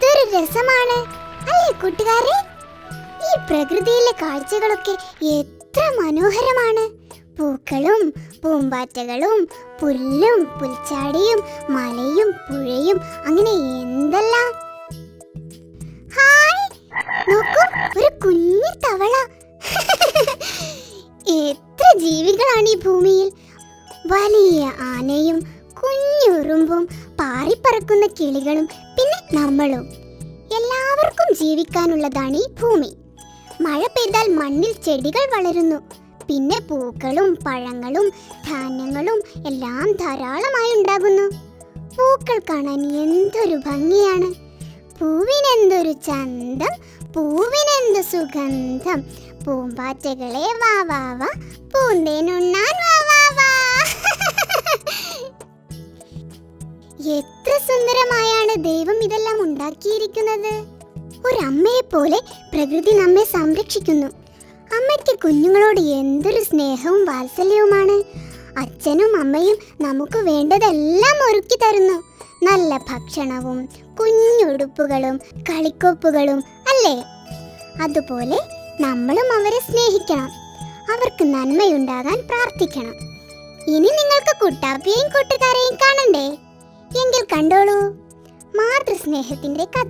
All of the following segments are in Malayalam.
എന്തൊരു രസമാണ് അല്ലേ കൂട്ടുകാരെ ഈ പ്രകൃതിയിലെ കാഴ്ചകളൊക്കെ എത്ര മനോഹരമാണ് പൂക്കളും പൂമ്പാറ്റകളും പുല്ലും പുൽച്ചാടിയും മലയും പുഴയും അങ്ങനെ എന്തെല്ലാം ഹായ് നോക്കൂ ഒരു കുഞ്ഞു തവള എത്ര ജീവികളാണ് ഈ ഭൂമിയിൽ വലിയ ആനയും കുഞ്ഞുറുമ്പും പാറിപ്പറക്കുന്ന കിളികളും പിന്നെ നമ്മളും എല്ലാവർക്കും ജീവിക്കാനുള്ളതാണ് ഈ ഭൂമി മഴ പെയ്താൽ മണ്ണിൽ ചെടികൾ വളരുന്നു പിന്നെ പൂക്കളും പഴങ്ങളും ധാന്യങ്ങളും എല്ലാം ധാരാളമായി ഉണ്ടാകുന്നു പൂക്കൾ കാണാൻ എന്തൊരു ഭംഗിയാണ് പൂവിനെന്തൊരു ചന്തം പൂവിനെന്ത് സുഗന്ധം പൂമ്പാറ്റകളെ വാ വാ വാ പൂന്തേനുണ്ണാൻ വാ വാ വാ എത്ര സുന്ദരമായാണ് ദൈവം ഇതെല്ലാം ഉണ്ടാക്കിയിരിക്കുന്നത് ഒരമ്മയെ പോലെ പ്രകൃതി നമ്മെ സംരക്ഷിക്കുന്നു അമ്മയ്ക്ക് കുഞ്ഞുങ്ങളോട് എന്തൊരു സ്നേഹവും വാത്സല്യവുമാണ് അച്ഛനും അമ്മയും നമുക്ക് വേണ്ടതെല്ലാം ഒരുക്കി തരുന്നു നല്ല ഭക്ഷണവും കുഞ്ഞുടുപ്പുകളും കളിക്കോപ്പുകളും അല്ലേ അതുപോലെ നമ്മളും അവരെ സ്നേഹിക്കണം അവർക്ക് നന്മയുണ്ടാകാൻ പ്രാർത്ഥിക്കണം ഇനി നിങ്ങൾക്ക് കുട്ടാപ്പിയെയും കൂട്ടുകാരെയും കാണണ്ടേ എങ്കിൽ കണ്ടോളൂ മാതൃസ്നേഹത്തിന്റെ കഥ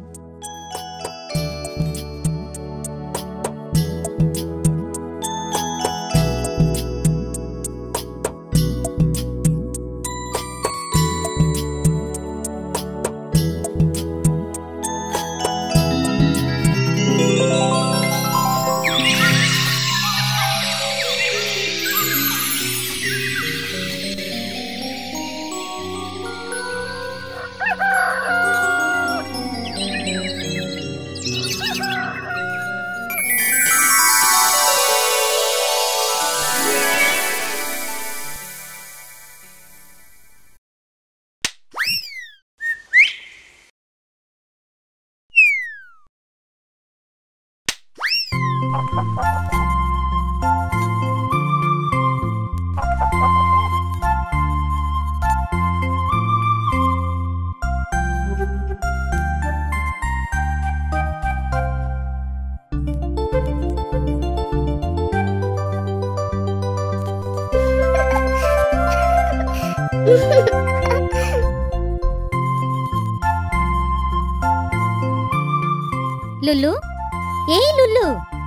ലുലു ഏയ് ലുലു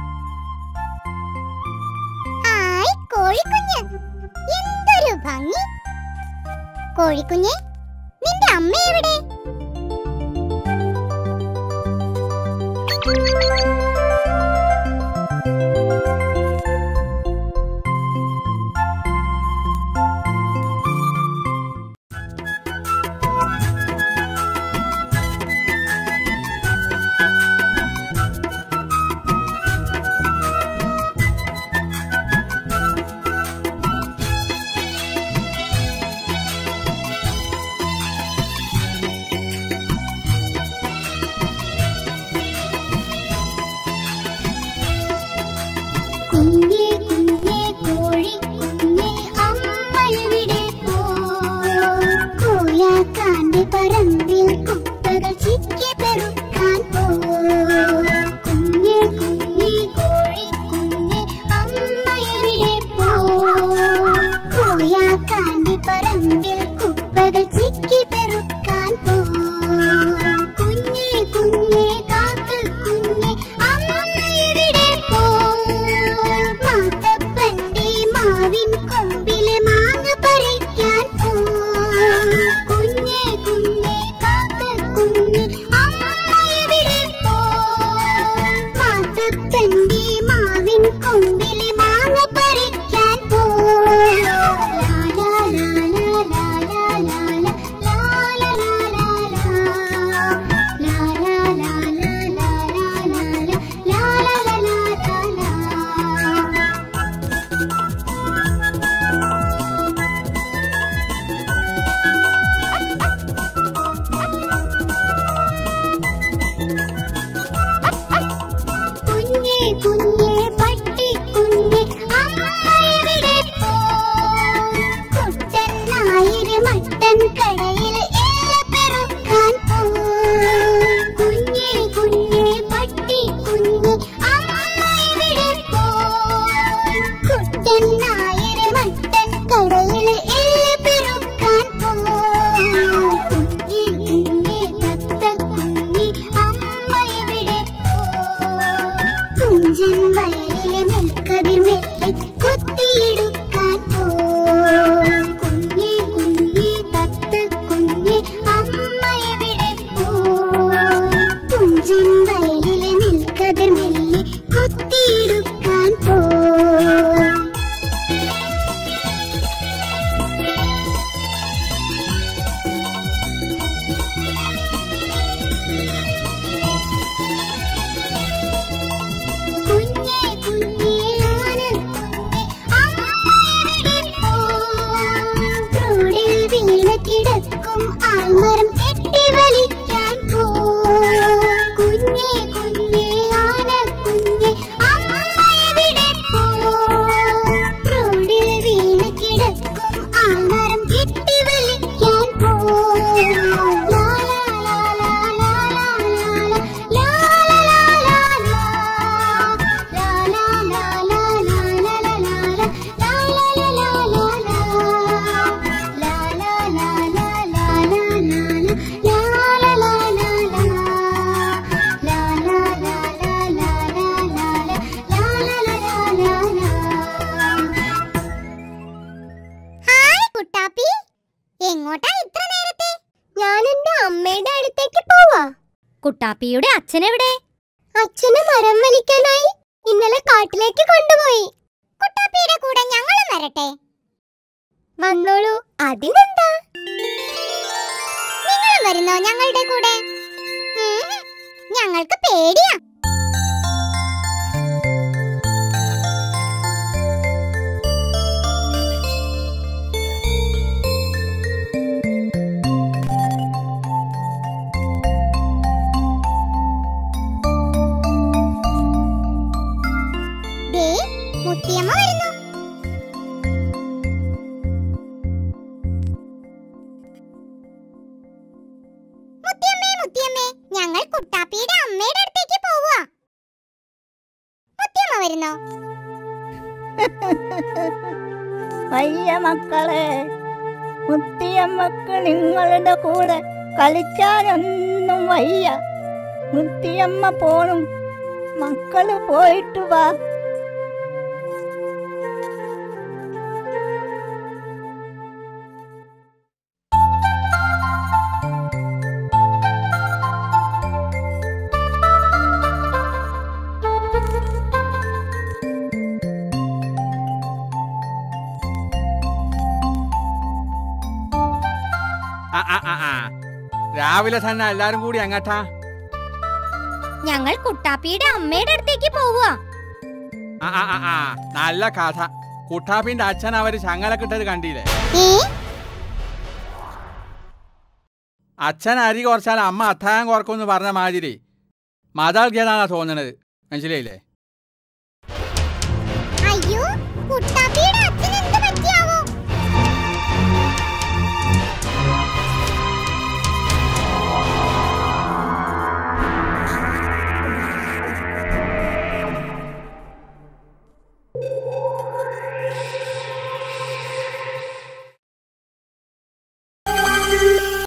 ഹായ് കോഴിക്കുഞ്ഞ് എന്തൊരു ഭംഗി കോഴിക്കുഞ്ഞെ നിന്റെ അമ്മ എവിടെ കുഞ്ഞേ കുഞ്ഞേ കോഴി കുഞ്ഞേ അമ്മ എവിടെ പോയി കോയാക്കാന്റെ പറമ്പിൽ കുപ്പകൾ ചിക്കി പെറുക്കാൻ പോയി കുഞ്ഞേ കുഞ്ഞേ കോഴി കുഞ്ഞേ അമ്മ എവിടെ പോയി കോയാക്കാന്റെ പറമ്പിൽ കുപ്പകൾ ചിക്കി പെറുക്കാൻ പോയി കുഞ്ഞേ കുഞ്ഞേ കാക്ക കുഞ്ഞേ അമ്മ എവിടെ പോയി മാത്തപ്പന്റെ മാവിൻ കൊമ്പിലെ മാങ്ങ പറിക്കാൻ പോയി കുഞ്ഞേ കുഞ്ഞേ കാക്ക കുഞ്ഞേ അമ്മ എവിടെ പോയി കുട്ടാപ്പിയുടെ അച്ഛനെവിടെ അച്ഛന് മരം വലിക്കാനായി ഇന്നലെ കാട്ടിലേക്ക് കൊണ്ടുപോയി കുട്ടാപ്പിയുടെ കൂടെ ഞങ്ങളും വരട്ടെ വന്നോളൂ അതിനെന്താ നിങ്ങളും വരുന്നോ ഞങ്ങളുടെ കൂടെ ഉം, ഞങ്ങൾക്ക് പേടിയാ ദേ മുത്തിയമ്മ വരുന്നു മുത്തിയമ്മേ മുത്തിയമ്മേ ഞങ്ങൾ കുട്ടാപ്പിയുടെ അമ്മയുടെ അടുത്തേക്ക് പോവുക മുത്തിയമ്മ വരുന്നോ വയ്യ മക്കളെ മുത്തിയമ്മക്ക് നിങ്ങളുടെ കൂടെ കളിക്കാനൊന്നും വയ്യ മുത്തിയമ്മ പോണും മക്കള് പോയിട്ട് വാ ആ, ആ, ആ, ആ. രാവിലെ തന്നെ എല്ലാരും കൂടി അങ്ങട്ടാ ഞങ്ങൾ കുട്ടാപ്പിയുടെ അമ്മയുടെ അടുത്തേക്ക് പോവുക ആ, ആ, ആ, ആ. നല്ല കഥ കുട്ടാപ്പിന്റെ അച്ഛൻ അവര് ചങ്ങലക്കിട്ടത് കണ്ടില്ലേ ഏ അച്ഛൻ അരി കുറച്ചാൽ അമ്മ അത്താഴം കുറക്കുമെന്ന് പറഞ്ഞ മാതിരി മതാൾക്കിയതാണാ തോന്നണത് മനസ്സിലായില്ലേ